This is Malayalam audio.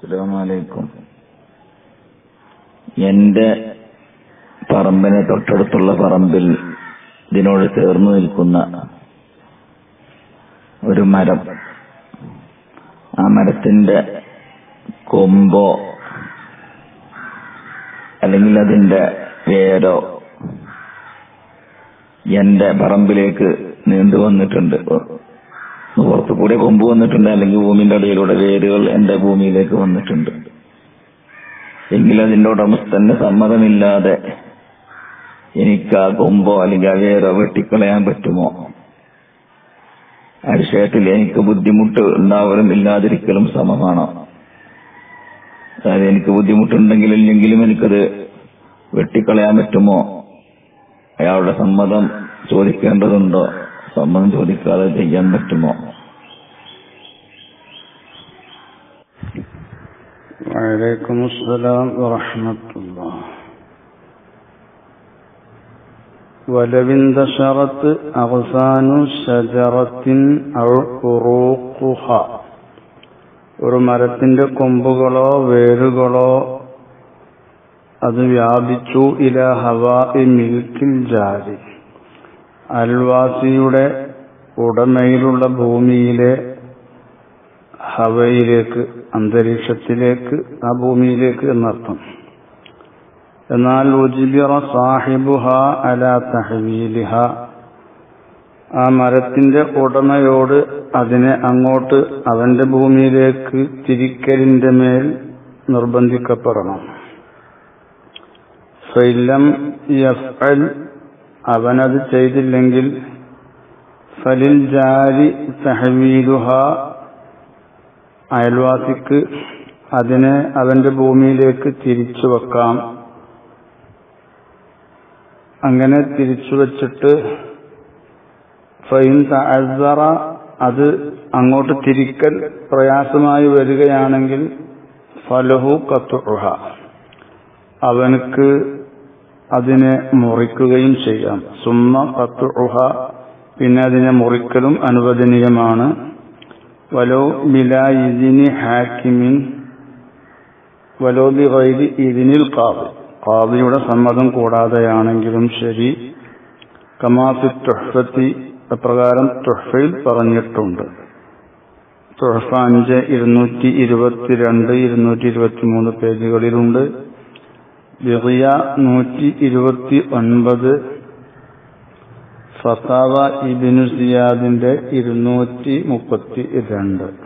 അസ്സലാമലൈക്കും എന്റെ പറമ്പിന് തൊട്ടടുത്തുള്ള പറമ്പിൽ ഇതിനോട് ചേർന്ന് നിൽക്കുന്ന ഒരു മരം ആ മരത്തിന്റെ കൊമ്പോ അല്ലെങ്കിൽ അതിന്റെ വേരോ എന്റെ പറമ്പിലേക്ക് നീണ്ടു വന്നിട്ടുണ്ട് പുറത്തു കൂടെ കൊമ്പ് വന്നിട്ടുണ്ട് അല്ലെങ്കിൽ ഭൂമിന്റെ അടിയിലൂടെ വേരുകൾ എന്റെ ഭൂമിയിലേക്ക് വന്നിട്ടുണ്ട് എങ്കിൽ അതിന്റെ ഉടമസ്ഥന്റെ സമ്മതമില്ലാതെ എനിക്ക് ആ കൊമ്പോ അല്ലെങ്കിൽ ആ വേരോ വെട്ടിക്കളയാൻ പറ്റുമോ ആ വിഷയത്തിൽ എനിക്ക് ബുദ്ധിമുട്ട് ഉണ്ടാവലും ഇല്ലാതിരിക്കലും സമമാണോ അതായത് എനിക്ക് ബുദ്ധിമുട്ടുണ്ടെങ്കിൽ ഇല്ലെങ്കിലും എനിക്കത് വെട്ടിക്കളയാൻ പറ്റുമോ അയാളുടെ സമ്മതം ചോദിക്കേണ്ടതുണ്ടോ സമ്മതം ചോദിക്കാതെ ചെയ്യാൻ പറ്റുമോ وعليكم السلام ورحمة الله ولو انتشرت أغصان شجرة أو عروقها ഒരു മരത്തിന്റെ കൊമ്പുകളോ വേരുകളോ അത് വ്യാപിച്ചു ഇല ഹവാ മിൽക്കിൽ ജാരി അൽവാസിയുടെ ഉടമയിലുള്ള ഭൂമിയിലെ ഹവയിലേക്ക് അന്തരീക്ഷത്തിലേക്ക് ആ ഭൂമിയിലേക്ക് എന്നർത്ഥം എന്നാൽ ഉജിബിറ സാഹിബുഹ അല തഹവീലിഹ ആ മരത്തിന്റെ ഉടമയോട് അതിനെ അങ്ങോട്ട് അവന്റെ ഭൂമിയിലേക്ക് തിരിക്കലിന്റെ മേൽ നിർബന്ധിക്കപ്പെടണം ഫൈലം യഫ്അൽ അവനത് ചെയ്തില്ലെങ്കിൽ ഫലിൽ ജാരി തഹവീലുഹ അയൽവാസിക്ക് അതിനെ അവന്റെ ഭൂമിയിലേക്ക് തിരിച്ചു വെക്കാം അങ്ങനെ തിരിച്ചു വച്ചിട്ട് ഫൈൻ തഅസറ അത് അങ്ങോട്ട് തിരിക്കൽ പ്രയാസമായി വരികയാണെങ്കിൽ ഫലഹു കത്തുഹ അവനക്ക് അതിനെ മുറിക്കുകയും ചെയ്യാം സുമ്മ കത്തുഹ പിന്നെ അതിനെ മുറിക്കലും അനുവദനീയമാണ് വലോ ബില ഇതിനി ഹാക്കിമിൻ വലോ ബി വൈദി ഇതിനിൽ കാവ് കാവിയുടെ സമ്മതം കൂടാതെയാണെങ്കിലും ശരി കമാഫി തുഹഫത്തി അപ്രകാരം തുഹഫയിൽ പറഞ്ഞിട്ടുണ്ട് തുഹഫ അഞ്ച് ഇരുന്നൂറ്റി ഇരുപത്തിരണ്ട് ഇരുന്നൂറ്റി ഇരുപത്തി മൂന്ന് പേജുകളിലുണ്ട് ബിറിയ നൂറ്റി ഇരുപത്തി ഒൻപത് ഫത്താവ ഇബിനു സിയാദിന്റെ ഇരുന്നൂറ്റി മുപ്പത്തി രണ്ട്